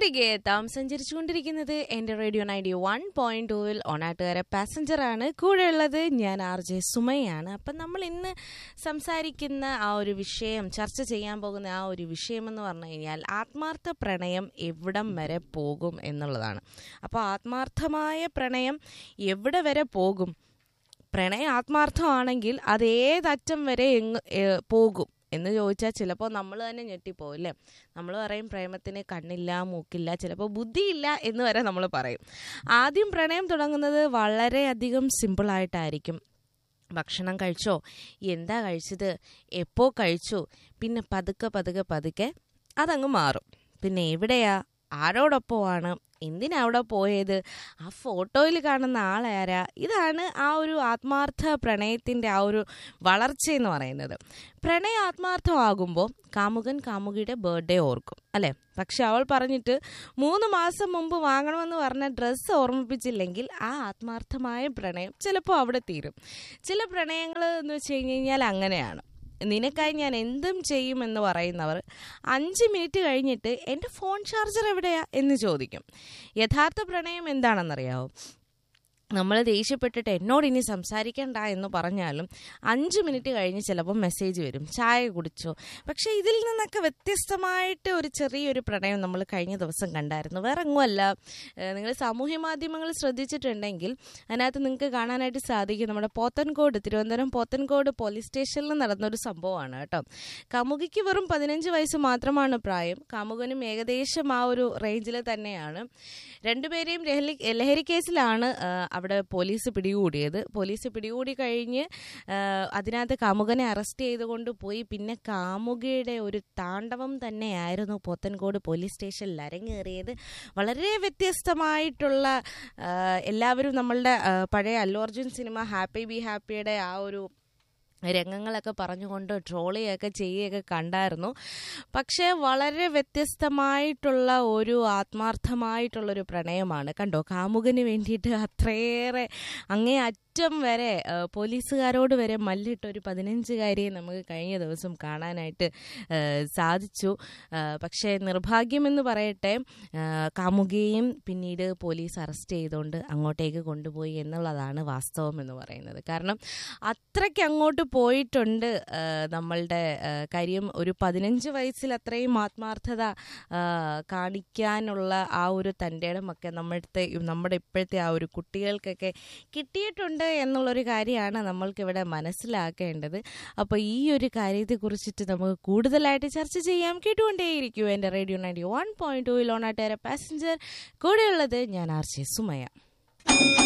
തിരികെ എത്താം സഞ്ചരിച്ചുകൊണ്ടിരിക്കുന്നത് എൻ്റെ റേഡിയോ നയൻറ്റി വൺ പോയിന്റ് ടൂവിൽ ഓണാട്ടുകാരെ പാസഞ്ചറാണ് കൂടെയുള്ളത് ഞാൻ ആർ ജെ സുമയാണ് അപ്പം നമ്മൾ ഇന്ന് സംസാരിക്കുന്ന ആ ഒരു വിഷയം ചർച്ച ചെയ്യാൻ പോകുന്ന ആ ഒരു വിഷയം എന്ന് പറഞ്ഞു കഴിഞ്ഞാൽ ആത്മാർത്ഥ പ്രണയം എവിടം വരെ പോകും എന്നുള്ളതാണ് അപ്പോൾ ആത്മാർത്ഥമായ പ്രണയം എവിടെ വരെ പോകും പ്രണയം ആത്മാർത്ഥമാണെങ്കിൽ അത് ഏതറ്റം വരെ എങ് ഏ, പോകും എന്ന് ചോദിച്ചാൽ ചിലപ്പോൾ നമ്മൾ തന്നെ ഞെട്ടിപ്പോവും അല്ലേ നമ്മൾ പറയും പ്രേമത്തിന് കണ്ണില്ല മൂക്കില്ല ചിലപ്പോൾ ബുദ്ധിയില്ല എന്ന് വരെ നമ്മൾ പറയും ആദ്യം പ്രണയം തുടങ്ങുന്നത് വളരെയധികം സിമ്പിളായിട്ടായിരിക്കും ഭക്ഷണം കഴിച്ചോ എന്താ കഴിച്ചത് എപ്പോ കഴിച്ചു പിന്നെ പതുക്കെ പതുക്കെ പതുക്കെ അതങ്ങ് മാറും പിന്നെ എവിടെയാ ആരോടൊപ്പമാണ് എന്തിനാ അവിടെ പോയത് ആ ഫോട്ടോയിൽ കാണുന്ന ആളാരാ ഇതാണ് ആ ഒരു ആത്മാർത്ഥ പ്രണയത്തിൻ്റെ ആ ഒരു വളർച്ചയെന്ന് പറയുന്നത് പ്രണയം ആത്മാർത്ഥമാകുമ്പോൾ കാമുകൻ കാമുകിയുടെ ബർത്ത്ഡേ ഓർക്കും അല്ലേ പക്ഷെ അവൾ പറഞ്ഞിട്ട് മൂന്ന് മാസം മുമ്പ് വാങ്ങണമെന്ന് പറഞ്ഞ ഡ്രസ്സ് ഓർമ്മിപ്പിച്ചില്ലെങ്കിൽ ആ ആത്മാർത്ഥമായ പ്രണയം ചിലപ്പോൾ അവിടെ തീരും ചില പ്രണയങ്ങൾ എന്ന് വെച്ച് കഴിഞ്ഞ് കഴിഞ്ഞാൽ അങ്ങനെയാണ് നിനക്കായി ഞാൻ എന്തും ചെയ്യുമെന്ന് പറയുന്നവർ അഞ്ച് മിനിറ്റ് കഴിഞ്ഞിട്ട് എൻ്റെ ഫോൺ ചാർജർ എവിടെയാ എന്ന് ചോദിക്കും യഥാർത്ഥ പ്രണയം എന്താണെന്നറിയാവോ നമ്മൾ ദേഷ്യപ്പെട്ടിട്ട് എന്നോട് ഇനി സംസാരിക്കണ്ട എന്ന് പറഞ്ഞാലും അഞ്ച് മിനിറ്റ് കഴിഞ്ഞ് ചിലപ്പോൾ മെസ്സേജ് വരും ചായ കുടിച്ചോ പക്ഷേ ഇതിൽ നിന്നൊക്കെ വ്യത്യസ്തമായിട്ട് ഒരു ചെറിയൊരു പ്രണയം നമ്മൾ കഴിഞ്ഞ ദിവസം കണ്ടായിരുന്നു വേറെ എങ്ങുമല്ല നിങ്ങൾ സാമൂഹ്യ മാധ്യമങ്ങൾ ശ്രദ്ധിച്ചിട്ടുണ്ടെങ്കിൽ അതിനകത്ത് നിങ്ങൾക്ക് കാണാനായിട്ട് സാധിക്കും നമ്മുടെ പോത്തൻകോട് തിരുവനന്തപുരം പോത്തൻകോട് പോലീസ് സ്റ്റേഷനിൽ നടന്നൊരു സംഭവമാണ് കേട്ടോ കാമുകിക്ക് വെറും പതിനഞ്ച് വയസ്സ് മാത്രമാണ് പ്രായം കാമുകനും ഏകദേശം ആ ഒരു റേഞ്ചിൽ തന്നെയാണ് രണ്ടുപേരെയും ലഹരി ലഹരി കേസിലാണ് ആ, അവിടെ പോലീസ് പിടികൂടിയത് പോലീസ് പിടികൂടി കഴിഞ്ഞ് ആ, അതിനകത്ത് കാമുകനെ അറസ്റ്റ് ചെയ്തുകൊണ്ട് പോയി പിന്നെ കാമുകയുടെ ഒരു താണ്ഡവം തന്നെയായിരുന്നു പോത്തൻകോട് പോലീസ് സ്റ്റേഷനിൽ അരങ്ങേറിയത് വളരെ വ്യത്യസ്തമായിട്ടുള്ള ആ, എല്ലാവരും നമ്മളുടെ ആ, പഴയ അല്ലു അർജുൻ സിനിമ ഹാപ്പി ബി ഹാപ്പിയുടെ ആ ഒരു രംഗങ്ങളൊക്കെ പറഞ്ഞുകൊണ്ട് ട്രോളിയൊക്കെ ചെയ്യുകയൊക്കെ കണ്ടായിരുന്നു പക്ഷേ വളരെ വ്യത്യസ്തമായിട്ടുള്ള ഒരു ആത്മാർത്ഥമായിട്ടുള്ളൊരു പ്രണയമാണ് കണ്ടോ കാമുകന് വേണ്ടിയിട്ട് അത്രയേറെ അങ്ങേ അറ്റം വരെ ആ, പോലീസുകാരോട് വരെ മല്ലിട്ട ഒരു പതിനഞ്ചുകാരിയെ നമുക്ക് കഴിഞ്ഞ ദിവസം കാണാനായിട്ട് ആ, സാധിച്ചു ആ, പക്ഷേ നിർഭാഗ്യമെന്ന് പറയട്ടെ ആ, കാമുകയും പിന്നീട് പോലീസ് അറസ്റ്റ് ചെയ്തുകൊണ്ട് അങ്ങോട്ടേക്ക് കൊണ്ടുപോയി എന്നുള്ളതാണ് വാസ്തവം എന്ന് പറയുന്നത് കാരണം അത്രയ്ക്ക് അങ്ങോട്ട് പോയിട്ടുണ്ട് ആ, നമ്മളുടെ ആ, കാര്യം ഒരു പതിനഞ്ച് വയസ്സിൽ അത്രയും ആത്മാർത്ഥത ആ, കാണിക്കാനുള്ള ആ ഒരു തൻ്റെ ഇടമൊക്കെ നമ്മളുടെ നമ്മുടെ ഇപ്പോഴത്തെ ആ ഒരു കുട്ടികൾക്കൊക്കെ കിട്ടിയിട്ടുണ്ട് എന്നുള്ളൊരു കാര്യമാണ് നമ്മൾക്കിവിടെ മനസ്സിലാക്കേണ്ടത് അപ്പോൾ ഈ ഒരു കാര്യത്തെക്കുറിച്ചിട്ട് നമുക്ക് കൂടുതലായിട്ട് ചർച്ച ചെയ്യാം കേട്ടുകൊണ്ടേയിരിക്കും എൻ്റെ radio ninety one point two ലോണാട്ടേറെ പാസഞ്ചർ കൂടെയുള്ളത് ഞാൻ ആർ ജെ സുമയ